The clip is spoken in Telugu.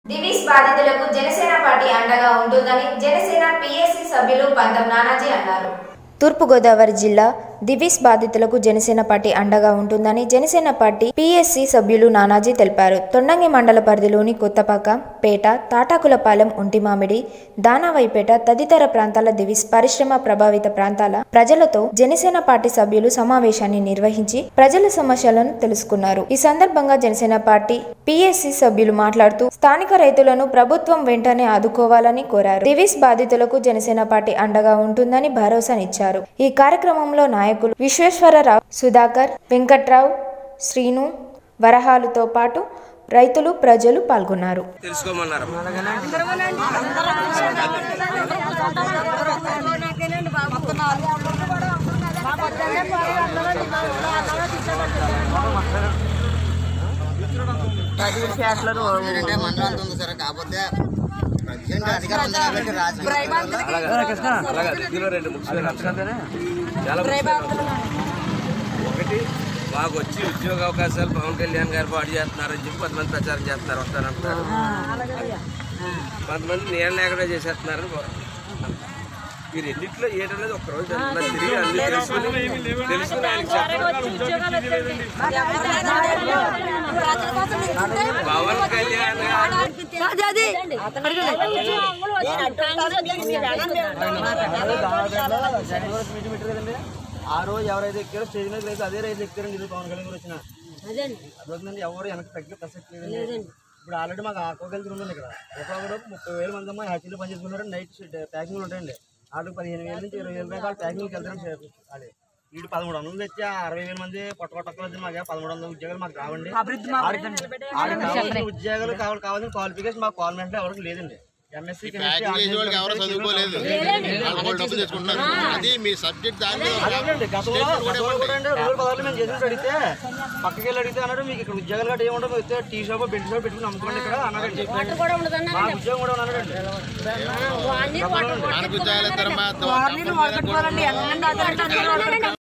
దివీస్ బాధితులకు జనసేన పార్టీ అండగా ఉంటుందని జనసేన పిఎస్సి సభ్యులు పంతం నానాజీ అన్నారు తూర్పుగోదావరి జిల్లా దివీస్ బాధితులకు జనసేన పార్టీ అండగా ఉంటుందని జనసేన పార్టీ పిఎస్సి సభ్యులు నానాజీ తెలిపారు తొండంగి మండల పరిధిలోని కొత్తపాక పేట తాటాకులపాలెం ఒంటిమామిడి దానావైపేట తదితర ప్రాంతాల దివీస్ పరిశ్రమ ప్రభావిత ప్రాంతాల ప్రజలతో జనసేన పార్టీ సభ్యులు సమావేశాన్ని నిర్వహించి ప్రజల సమస్యలను తెలుసుకున్నారు ఈ సందర్భంగా జనసేన పార్టీ పిఎస్సి సభ్యులు మాట్లాడుతూ స్థానిక రైతులను ప్రభుత్వం వెంటనే ఆదుకోవాలని కోరారు దివీస్ బాధితులకు జనసేన పార్టీ అండగా ఉంటుందని భరోసానిచ్చారు ఈ కార్యక్రమంలో నాయకులు విశ్వేశ్వరరావు సుధాకర్ వెంకట్రావు శ్రీను వరహాలుతో పాటు రైతులు ప్రజలు పాల్గొన్నారు తెలుసుకోమన్నారు అంటే మండలం అంత ఉంది సార్ కాకపోతే ప్రజెంట్ అధికారం ఉంది కాబట్టి రాజకీయ అలాగా ఇందులో రెండు ముఖ్యమైన అంశాలు చాలా ముఖ్యమైన అంశాలు. ఒకటి మాకు వచ్చి ఉద్యోగ అవకాశాలు పవన్ కళ్యాణ్ గారు పాటు చేస్తున్నారని చెప్పి కొంతమంది ప్రచారం చేస్తున్నారు వస్తారంటున్నారు కొంతమంది నేను లేకుండా చేసేస్తున్నారని మీరు ఎన్నిట్లో ఏంటనేది ఒక రోజు నాకు తిరిగి అన్ని తెలుసుకుని తెలుసుకుని ఆయనకి చెప్పండి. పవన్ కళ్యాణ్ గారు ఆ రోజు ఎవరైతే ఎక్కారో స్టేజ్ మీద రైతు అదే రైతు ఎక్కారండి ఇది పవన్ కళ్యాణ్ గారు వచ్చిన అర్థమవుతుందండి ఎవరు వెనక్కి తగ్గే ప్రసక్తి లేదండి ఇప్పుడు ఆల్రెడీ మాకు ఆక్వాకల్చర్ ఉందండి ఇక్కడ ఒక్కొక్కరు ముప్పై వేల మంది అమ్మాయి హ్యాచీలో పనిచేసుకున్నారు నైట్ ప్యాకింగ్లు ఉంటాయండి వాళ్ళకి పదిహేను వేల నుంచి ఇరవై వేల దాకా ప్యాకింగ్కి వెళ్తారండి అది వీడు పదమూడు వందలు తెచ్చి ఆ అరవై వేల మంది పొట్ట కొట్టక్కలేదు మాకు పదమూడు వందల ఉద్యోగాలు మాకు రావండి ఆడికి కావాల్సిన ఉద్యోగాలు కావాలి కావాల్సిన క్వాలిఫికేషన్ మాకు గవర్నమెంట్ ఎవరికి లేదండి ఎంఎస్సీ ప్యాకేజ్ వాళ్ళకి ఎవరు చదువుకోలేదు వాళ్ళు కూడా డబ్బులు తెచ్చుకుంటున్నారు అది మీ సబ్జెక్ట్ దాని మీద ఒక అదేనండి గతంలో గతంలో కూడా అండి రెండు వేల పదహారులో మేము చేసినట్టు అడిగితే పక్కకి వెళ్ళి అడిగితే అన్నాడు మీకు ఇక్కడ ఉద్యోగాలు గట్రా ఏముండవు మీరు వస్తే టీ షాప్ బెల్ట్ షాప్ పెట్టుకుని అమ్ముకోండి ఇక్కడ అన్నాడండి మా ఉద్యోగం కూడా ఉన్నాడండి మనకు ఉద్యోగాలు ఇస్తారు మా